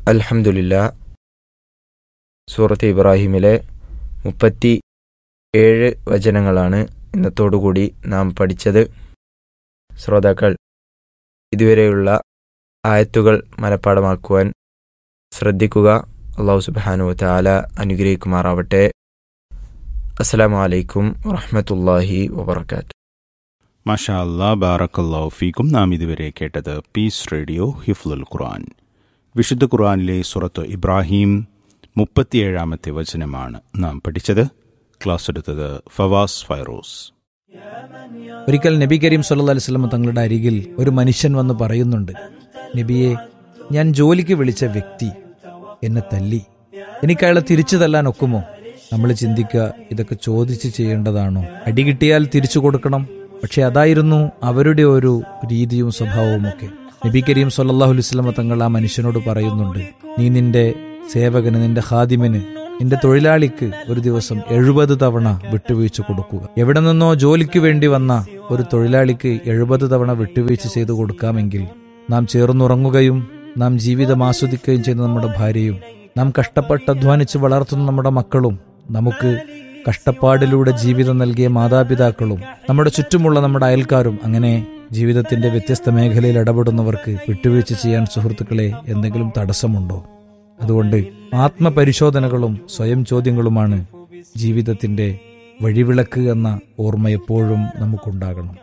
അൽഹംദുലില്ല സൂറത്ത് ഇബ്രാഹിമിലെ മുപ്പത്തി ഏഴ് വചനങ്ങളാണ് ഇന്നത്തോടുകൂടി നാം പഠിച്ചത് ശ്രോതാക്കൾ ഇതുവരെയുള്ള ആയത്തുകൾ മനഃപ്പാടമാക്കുവാൻ ശ്രദ്ധിക്കുക അള്ളാഹു സുബാനു താല അനുഗ്രഹിക്കുമാറാവട്ടെ അസ്സലാമു അലൈക്കും വറഹമത്തല്ലാഹി വബർക്കാത്തു മാഷാ അല്ലാ ബാറക്കല്ലാഹു ഫീക്കും നാം ഇതുവരെ കേട്ടത് പീസ് റേഡിയോ ഹിഫ്ലുൽ ഖുർആൻ വിശുദ്ധ ഖുർആനിലെ സുറത്ത് ഇബ്രാഹിം മുപ്പത്തിയേഴാമത്തെ വചനമാണ് നാം പഠിച്ചത് ക്ലാസ് എടുത്തത് ഫവാസ് ഫൈറോസ് ഒരിക്കൽ നബി കരീം സല്ലല്ലാഹു അലൈഹി വസല്ലം തങ്ങളുടെ അരികിൽ ഒരു മനുഷ്യൻ വന്ന് പറയുന്നുണ്ട് നബിയെ ഞാൻ ജോലിക്ക് വിളിച്ച വ്യക്തി എന്നെ തല്ലി എനിക്ക് അയാളെ തിരിച്ചു തല്ലാൻ ഒക്കുമോ നമ്മൾ ചിന്തിക്കുക ഇതൊക്കെ ചോദിച്ച് ചെയ്യേണ്ടതാണോ അടി കിട്ടിയാൽ തിരിച്ചു കൊടുക്കണം പക്ഷെ അതായിരുന്നു അവരുടെ ഒരു രീതിയും സ്വഭാവവും ഒക്കെ നബി കരീം സല്ലല്ലാഹു അലൈഹി വസല്ലം തങ്ങൾ ആ മനുഷ്യനോട് പറയുന്നുണ്ട് നീ നിന്റെ സേവകന് നിന്റെ ഹാദിമന് നിന്റെ തൊഴിലാളിക്ക് ഒരു ദിവസം എഴുപത് തവണ വിട്ടുവീഴ്ച കൊടുക്കുക എവിടെ നിന്നോ ജോലിക്ക് വേണ്ടി വന്ന ഒരു തൊഴിലാളിക്ക് എഴുപത് തവണ വിട്ടുവീഴ്ച ചെയ്തു കൊടുക്കാമെങ്കിൽ നാം ചേർന്നുറങ്ങുകയും നാം ജീവിതം ആസ്വദിക്കുകയും ചെയ്യുന്ന നമ്മുടെ ഭാര്യയും നാം കഷ്ടപ്പെട്ട് അധ്വാനിച്ച് വളർത്തുന്ന നമ്മുടെ മക്കളും നമുക്ക് കഷ്ടപ്പാടിലൂടെ ജീവിതം നൽകിയ മാതാപിതാക്കളും നമ്മുടെ ചുറ്റുമുള്ള നമ്മുടെ അയൽക്കാരും അങ്ങനെ ജീവിതത്തിന്റെ വ്യത്യസ്ത മേഖലയിൽ ഇടപെടുന്നവർക്ക് വിട്ടുവീഴ്ച ചെയ്യാൻ സുഹൃത്തുക്കളെ എന്തെങ്കിലും തടസ്സമുണ്ടോ അതുകൊണ്ട് ആത്മപരിശോധനകളും സ്വയം ചോദ്യങ്ങളുമാണ് ജീവിതത്തിന്റെ വഴിവിളക്ക് എന്ന ഓർമ്മ എപ്പോഴും നമുക്കുണ്ടാകണം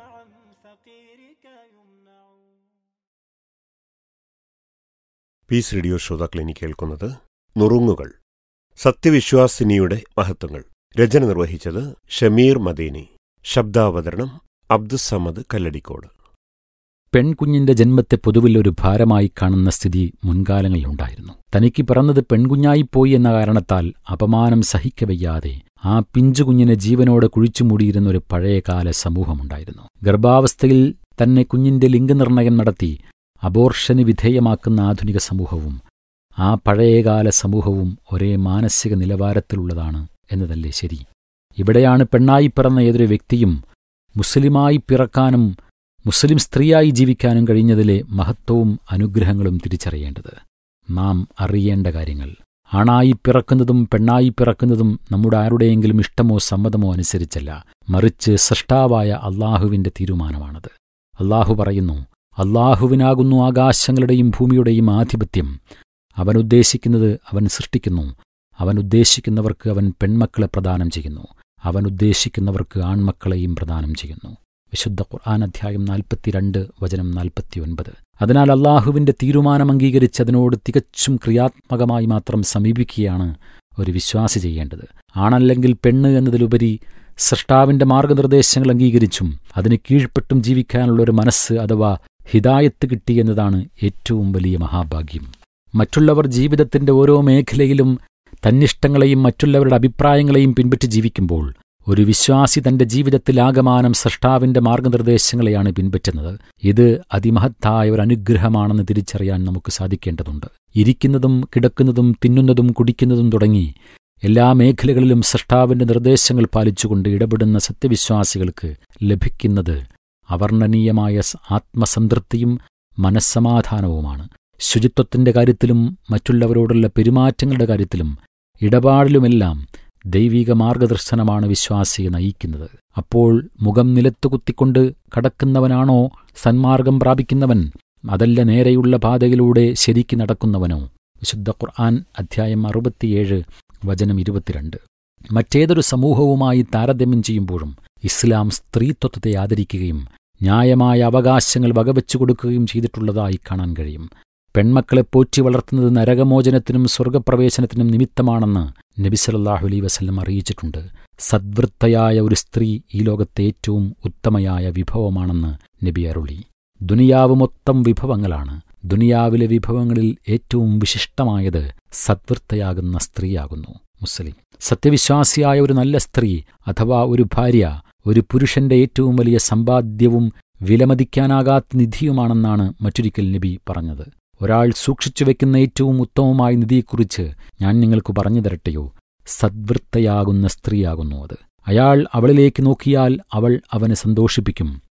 പീസ് റേഡിയോ ശ്രോതാക്കൾ ഇനി കേൾക്കുന്നത് നുറുങ്ങുകൾ സത്യവിശ്വാസിനിയുടെ മഹത്വങ്ങൾ രചന നിർവഹിച്ചത് ഷമീർ മദീനി ശബ്ദാവതരണം അബ്ദുസമദ് കല്ലടിക്കോട് പെൺകുഞ്ഞിന്റെ ജന്മത്തെ പൊതുവിൽ ഒരു ഭാരമായി കാണുന്ന സ്ഥിതി മുൻകാലങ്ങളിലുണ്ടായിരുന്നു തനിക്ക് പിറന്നത് പെൺകുഞ്ഞായിപ്പോയി എന്ന കാരണത്താൽ അപമാനം സഹിക്കവയ്യാതെ ആ പിഞ്ചുകുഞ്ഞിനെ ജീവനോടെ കുഴിച്ചുമൂടിയിരുന്ന ഒരു പഴയകാല സമൂഹമുണ്ടായിരുന്നു ഗർഭാവസ്ഥയിൽ തന്നെ കുഞ്ഞിന്റെ ലിംഗനിർണയം നടത്തി അബോർഷന് വിധേയമാക്കുന്ന ആധുനിക സമൂഹവും ആ പഴയകാല സമൂഹവും ഒരേ മാനസിക നിലവാരത്തിലുള്ളതാണ് എന്നതല്ലേ ശരി ഇവിടെയാണ് പെണ്ണായി പിറന്ന ഏതൊരു വ്യക്തിയും മുസ്ലിമായി പിറക്കാനും മുസ്ലിം സ്ത്രീയായി ജീവിക്കാനും കഴിഞ്ഞതിലെ മഹത്വവും അനുഗ്രഹങ്ങളും തിരിച്ചറിയേണ്ടത് നാം അറിയേണ്ട കാര്യങ്ങൾ ആണായി പിറക്കുന്നതും പെണ്ണായി പിറക്കുന്നതും നമ്മുടെ ആരുടെയെങ്കിലും ഇഷ്ടമോ സമ്മതമോ അനുസരിച്ചല്ല മറിച്ച് സൃഷ്ടാവായ അള്ളാഹുവിന്റെ തീരുമാനമാണത് അള്ളാഹു പറയുന്നു അള്ളാഹുവിനാകുന്നു ആകാശങ്ങളുടെയും ഭൂമിയുടെയും ആധിപത്യം അവൻ ഉദ്ദേശിക്കുന്നത് അവൻ സൃഷ്ടിക്കുന്നു അവൻ ഉദ്ദേശിക്കുന്നവർക്ക് അവൻ പെൺമക്കളെ പ്രദാനം ചെയ്യുന്നു അവൻ ഉദ്ദേശിക്കുന്നവർക്ക് ആൺമക്കളെയും പ്രദാനം ചെയ്യുന്നു വിശുദ്ധ ഖുർആൻ അധ്യായം നാൽപ്പത്തിരണ്ട് വചനം നാൽപ്പത്തിയൊൻപത് അതിനാൽ അള്ളാഹുവിന്റെ തീരുമാനം അംഗീകരിച്ച് അതിനോട് തികച്ചും ക്രിയാത്മകമായി മാത്രം സമീപിക്കുകയാണ് ഒരു വിശ്വാസി ചെയ്യേണ്ടത് ആണല്ലെങ്കിൽ പെണ്ണ് എന്നതിലുപരി സൃഷ്ടാവിന്റെ മാർഗനിർദ്ദേശങ്ങൾ അംഗീകരിച്ചും അതിന് കീഴ്പ്പെട്ടും ജീവിക്കാനുള്ള ഒരു മനസ്സ് അഥവാ ഹിതായത്ത് കിട്ടി എന്നതാണ് ഏറ്റവും വലിയ മഹാഭാഗ്യം മറ്റുള്ളവർ ജീവിതത്തിന്റെ ഓരോ മേഖലയിലും തന്നിഷ്ടങ്ങളെയും മറ്റുള്ളവരുടെ അഭിപ്രായങ്ങളെയും പിൻപറ്റി ജീവിക്കുമ്പോൾ ഒരു വിശ്വാസി തന്റെ ജീവിതത്തിലാകമാനം സൃഷ്ടാവിന്റെ മാർഗനിർദ്ദേശങ്ങളെയാണ് പിൻപറ്റുന്നത് ഇത് അതിമഹത്തായ ഒരു അനുഗ്രഹമാണെന്ന് തിരിച്ചറിയാൻ നമുക്ക് സാധിക്കേണ്ടതുണ്ട് ഇരിക്കുന്നതും കിടക്കുന്നതും തിന്നുന്നതും കുടിക്കുന്നതും തുടങ്ങി എല്ലാ മേഖലകളിലും സൃഷ്ടാവിന്റെ നിർദ്ദേശങ്ങൾ പാലിച്ചുകൊണ്ട് ഇടപെടുന്ന സത്യവിശ്വാസികൾക്ക് ലഭിക്കുന്നത് അവർണ്ണനീയമായ ആത്മസംതൃപ്തിയും മനസ്സമാധാനവുമാണ് ശുചിത്വത്തിന്റെ കാര്യത്തിലും മറ്റുള്ളവരോടുള്ള പെരുമാറ്റങ്ങളുടെ കാര്യത്തിലും ഇടപാടിലുമെല്ലാം ദൈവിക മാർഗദർശനമാണ് വിശ്വാസിയെ നയിക്കുന്നത് അപ്പോൾ മുഖം നിലത്തു കുത്തിക്കൊണ്ട് കടക്കുന്നവനാണോ സന്മാർഗം പ്രാപിക്കുന്നവൻ അതല്ല നേരെയുള്ള പാതയിലൂടെ ശരിക്ക് നടക്കുന്നവനോ വിശുദ്ധ ഖുർആൻ അധ്യായം അറുപത്തിയേഴ് വചനം ഇരുപത്തിരണ്ട് മറ്റേതൊരു സമൂഹവുമായി താരതമ്യം ചെയ്യുമ്പോഴും ഇസ്ലാം സ്ത്രീത്വത്തെ ആദരിക്കുകയും ന്യായമായ അവകാശങ്ങൾ വകവെച്ചു കൊടുക്കുകയും ചെയ്തിട്ടുള്ളതായി കാണാൻ കഴിയും പെൺമക്കളെ പോറ്റി വളർത്തുന്നത് നരകമോചനത്തിനും സ്വർഗപ്രവേശനത്തിനും നിമിത്തമാണെന്ന് നബിസലല്ലാഹു അലൈ വസല്ലം അറിയിച്ചിട്ടുണ്ട് സദ്വൃത്തയായ ഒരു സ്ത്രീ ഈ ലോകത്തെ ഏറ്റവും ഉത്തമയായ വിഭവമാണെന്ന് നബി അരുളി ദുനിയാവ് മൊത്തം വിഭവങ്ങളാണ് ദുനിയാവിലെ വിഭവങ്ങളിൽ ഏറ്റവും വിശിഷ്ടമായത് സദ്വൃത്തയാകുന്ന സ്ത്രീയാകുന്നു മുസ്ലിം സത്യവിശ്വാസിയായ ഒരു നല്ല സ്ത്രീ അഥവാ ഒരു ഭാര്യ ഒരു പുരുഷന്റെ ഏറ്റവും വലിയ സമ്പാദ്യവും വിലമതിക്കാനാകാത്ത നിധിയുമാണെന്നാണ് മറ്റൊരിക്കൽ നബി പറഞ്ഞത് ഒരാൾ സൂക്ഷിച്ചു വെക്കുന്ന ഏറ്റവും ഉത്തമമായ നിധിയെക്കുറിച്ച് ഞാൻ നിങ്ങൾക്ക് പറഞ്ഞു തരട്ടെയോ സദ്വൃത്തയാകുന്ന സ്ത്രീയാകുന്നു അത് അയാൾ അവളിലേക്ക് നോക്കിയാൽ അവൾ അവനെ സന്തോഷിപ്പിക്കും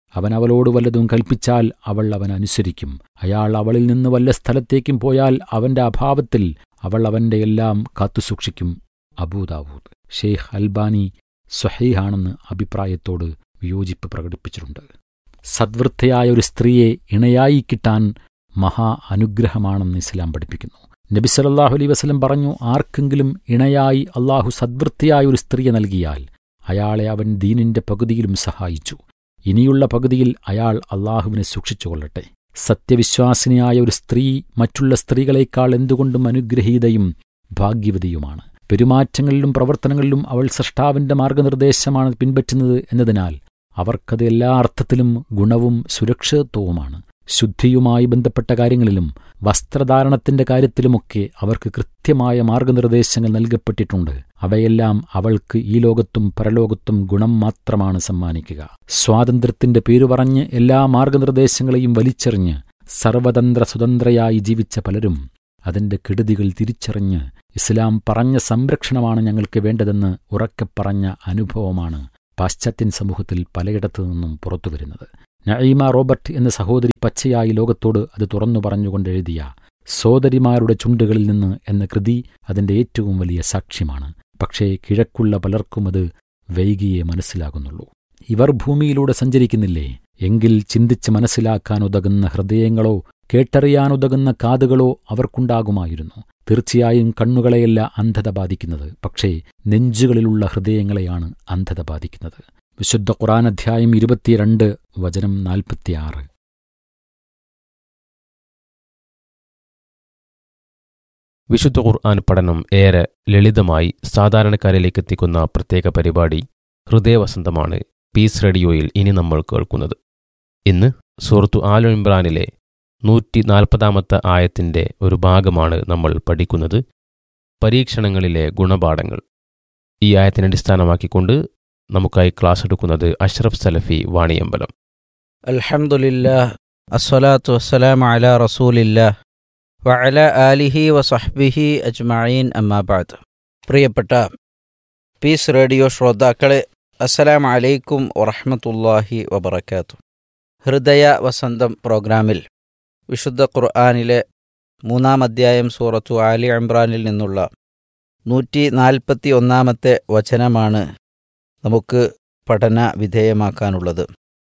അവൻ അവളോട് വല്ലതും കൽപ്പിച്ചാൽ അവൾ അവൻ അനുസരിക്കും അയാൾ അവളിൽ നിന്ന് വല്ല സ്ഥലത്തേക്കും പോയാൽ അവന്റെ അഭാവത്തിൽ അവൾ അവന്റെ എല്ലാം കാത്തുസൂക്ഷിക്കും അബൂദാവൂദ് ഷെയ്ഖ് അൽബാനി സ്വഹീഹാണെന്ന് അഭിപ്രായത്തോട് വിയോജിപ്പ് പ്രകടിപ്പിച്ചിട്ടുണ്ട് സദ്വൃത്തയായ ഒരു സ്ത്രീയെ ഇണയായി കിട്ടാൻ മഹാ അനുഗ്രഹമാണെന്ന് ഇസ്ലാം പഠിപ്പിക്കുന്നു നബി സല്ലല്ലാഹു അലൈഹി വസല്ലം പറഞ്ഞു ആർക്കെങ്കിലും ഇണയായി അള്ളാഹു സദ്വൃത്തിയായ ഒരു സ്ത്രീയെ നൽകിയാൽ അയാളെ അവൻ ദീനിന്റെ പകുതിയിലും സഹായിച്ചു ഇനിയുള്ള പകുതിയിൽ അയാൾ അള്ളാഹുവിനെ സൂക്ഷിച്ചുകൊള്ളട്ടെ സത്യവിശ്വാസിനിയായ ഒരു സ്ത്രീ മറ്റുള്ള സ്ത്രീകളെക്കാൾ എന്തുകൊണ്ടും അനുഗ്രഹീതയും ഭാഗ്യവതിയുമാണ് പെരുമാറ്റങ്ങളിലും പ്രവർത്തനങ്ങളിലും അവൾ സൃഷ്ടാവിന്റെ മാർഗനിർദ്ദേശമാണ് പിൻപറ്റുന്നത് എന്നതിനാൽ അവർക്കത് എല്ലാ അർത്ഥത്തിലും ഗുണവും സുരക്ഷിതത്വവുമാണ് ശുദ്ധിയുമായി ബന്ധപ്പെട്ട കാര്യങ്ങളിലും വസ്ത്രധാരണത്തിന്റെ കാര്യത്തിലുമൊക്കെ അവർക്ക് കൃത്യമായ മാർഗനിർദ്ദേശങ്ങൾ നൽകപ്പെട്ടിട്ടുണ്ട് അവയെല്ലാം അവൾക്ക് ഈ ലോകത്തും പരലോകത്തും ഗുണം മാത്രമാണ് സമ്മാനിക്കുക സ്വാതന്ത്ര്യത്തിന്റെ പേരു പറഞ്ഞ് എല്ലാ മാർഗനിർദ്ദേശങ്ങളെയും വലിച്ചെറിഞ്ഞ് സർവതന്ത്ര സ്വതന്ത്രയായി ജീവിച്ച പലരും അതിന്റെ കെടുതികൾ തിരിച്ചറിഞ്ഞ് ഇസ്ലാം പറഞ്ഞ സംരക്ഷണമാണ് ഞങ്ങൾക്ക് വേണ്ടതെന്ന് ഉറക്കെ പറഞ്ഞ അനുഭവമാണ് പാശ്ചാത്യൻ സമൂഹത്തിൽ പലയിടത്തു നിന്നും പുറത്തുവരുന്നത് നഈമ റോബർട്ട് എന്ന സഹോദരി പച്ചയായി ലോകത്തോട് അത് തുറന്നു പറഞ്ഞുകൊണ്ടെഴുതിയ സോദരിമാരുടെ ചുണ്ടുകളിൽ നിന്ന് എന്ന കൃതി അതിന്റെ ഏറ്റവും വലിയ സാക്ഷ്യമാണ് പക്ഷേ കിഴക്കുള്ള പലർക്കും അത് വൈകിയേ മനസ്സിലാകുന്നുള്ളൂ ഇവർ ഭൂമിയിലൂടെ സഞ്ചരിക്കുന്നില്ലേ എങ്കിൽ ചിന്തിച്ച് മനസ്സിലാക്കാനുതകുന്ന ഹൃദയങ്ങളോ കേട്ടറിയാനുതകുന്ന കാതുകളോ അവർക്കുണ്ടാകുമായിരുന്നു തീർച്ചയായും കണ്ണുകളെയല്ല അന്ധത ബാധിക്കുന്നത് പക്ഷേ നെഞ്ചുകളിലുള്ള ഹൃദയങ്ങളെയാണ് അന്ധത ബാധിക്കുന്നത് വിശുദ്ധ ഖുറാൻ അധ്യായം ഇരുപത്തിരണ്ട് വചനം നാൽപ്പത്തിയാറ് വിശുദ്ധ ഖുർആൻ പഠനം ഏറെ ലളിതമായി സാധാരണക്കാരിലേക്ക് എത്തിക്കുന്ന പ്രത്യേക പരിപാടി ഹൃദയവസന്തമാണ് പീസ് റേഡിയോയിൽ ഇനി നമ്മൾ കേൾക്കുന്നത് ഇന്ന് സൂറത്തു ആൽ ഇമ്രാനിലെ നൂറ്റി നാൽപ്പതാമത്തെ ആയത്തിൻ്റെ ഒരു ഭാഗമാണ് നമ്മൾ പഠിക്കുന്നത് പരീക്ഷണങ്ങളിലെ ഗുണപാഠങ്ങൾ ഈ ആയത്തിനെ അടിസ്ഥാനമാക്കിക്കൊണ്ട് നമുക്കായി ക്ലാസ് എടുക്കുന്നത് അഷ്റഫ് സലഫി വാണിയമ്പലം അൽഹംദുലില്ലാ അസ്സലാത്തു വസ്സലാമു അലാ റസൂലില്ലാ വഅല ആലിഹി വസഹ്ബിഹി അജ്മഈൻ അമ്മാബാദ് പ്രിയപ്പെട്ട പീസ് റേഡിയോ ശ്രോതാക്കളെ അസ്സലാമു അലൈക്കും വറഹ്മത്തുള്ളാഹി വബറകാത്തു ഹൃദയ വസന്തം പ്രോഗ്രാമിൽ വിശുദ്ധ ഖുർആാനിലെ മൂന്നാം അധ്യായം സൂറത്തു ആലി ഇമ്രാനിൽ നിന്നുള്ള നൂറ്റി നാൽപ്പത്തി ഒന്നാമത്തെ വചനമാണ് നമുക്ക് പഠന വിധേയമാക്കാനുള്ളത്